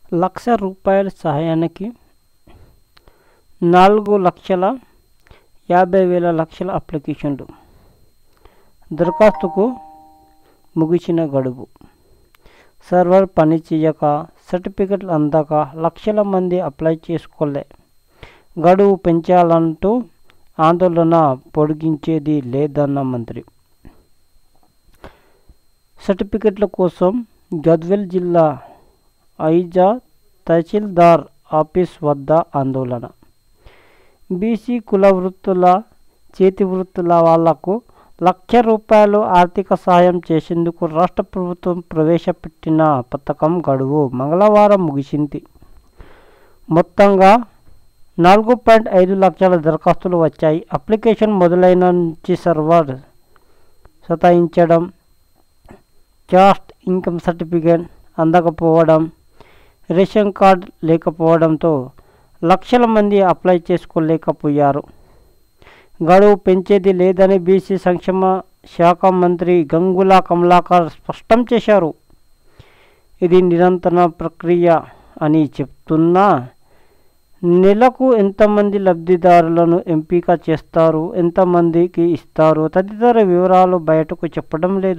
లక్ష రూపాయల సహాయానికి నాలుగు లక్షల యాభై వేల లక్షల అప్లికేషన్లు దరఖాస్తుకు ముగిసిన గడువు సర్వర్ పని చేయక సర్టిఫికెట్లు అందక లక్షల మంది అప్లై చేసుకోలే గడువు పెంచాలంటూ ఆందోళన పొడిగించేది లేదన్న మంత్రి సర్టిఫికెట్ల కోసం గద్వేల్ జిల్లా ఐజా తహసీల్దార్ ఆఫీస్ వద్ద ఆందోళన బీసీ కుల వృత్తుల చేతి వృత్తుల వాళ్లకు లక్ష రూపాయలు ఆర్థిక సాయం చేసేందుకు రాష్ట్ర ప్రభుత్వం ప్రవేశపెట్టిన పథకం గడువు మంగళవారం ముగిసింది మొత్తంగా నాలుగు పాయింట్ ఐదు లక్షల దరఖాస్తులు వచ్చాయి అప్లికేషన్ మొదలైన నుంచి సర్వర్ సతాయించడం క్యాస్ట్ ఇన్కమ్ సర్టిఫికేట్ అందకపోవడం రేషన్ కార్డ్ లేకపోవడంతో లక్షల మంది అప్లై చేసుకోలేకపోయారు గడువు పెంచేది లేదని బీసీ సంక్షేమ శాఖ మంత్రి గంగుల కమలాకర్ స్పష్టం చేశారు ఇది నిరంతర ప్రక్రియ అని చెప్తున్నా నెలకు ఎంతమంది లబ్ధిదారులను ఎంపిక చేస్తారు ఎంతమందికి ఇస్తారు తదితర వివరాలు బయటకు చెప్పడం లేదు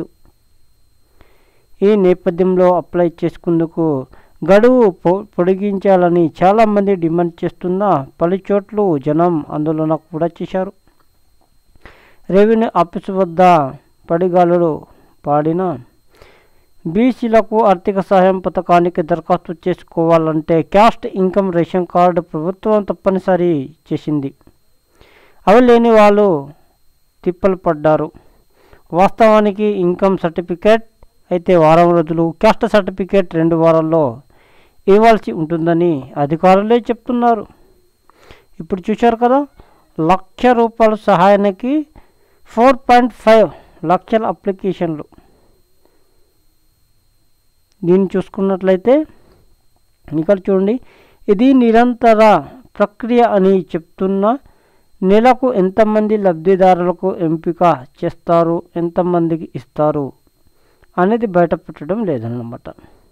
ఈ నేపథ్యంలో అప్లై చేసుకుందుకు గడువు పొ పొడిగించాలని చాలామంది డిమాండ్ చేస్తున్నా పలు చోట్ల జనం ఆందోళన కూడా చేశారు రెవెన్యూ ఆఫీసు వద్ద పడిగాలులు పాడిన బీసీలకు ఆర్థిక సహాయం పథకానికి దరఖాస్తు చేసుకోవాలంటే క్యాస్ట్ ఇన్కమ్ రేషన్ కార్డు ప్రభుత్వం తప్పనిసరి చేసింది అవి లేని వాళ్ళు తిప్పలు పడ్డారు వాస్తవానికి ఇన్కమ్ సర్టిఫికేట్ అయితే వారం రోజులు క్యాస్ట్ సర్టిఫికేట్ రెండు వారాల్లో ఇవ్వాల్సి ఉంటుందని అధికారులే చెప్తున్నారు ఇప్పుడు చూశారు కదా లక్ష రూపాయల సహాయానికి ఫోర్ పాయింట్ ఫైవ్ లక్షల అప్లికేషన్లు దీన్ని చూసుకున్నట్లయితే ఇక్కడ చూడండి ఇది నిరంతర ప్రక్రియ అని చెప్తున్న నెలకు ఎంతమంది లబ్ధిదారులకు ఎంపిక చేస్తారు ఎంతమందికి ఇస్తారు అనేది బయట పెట్టడం లేదన్నమాట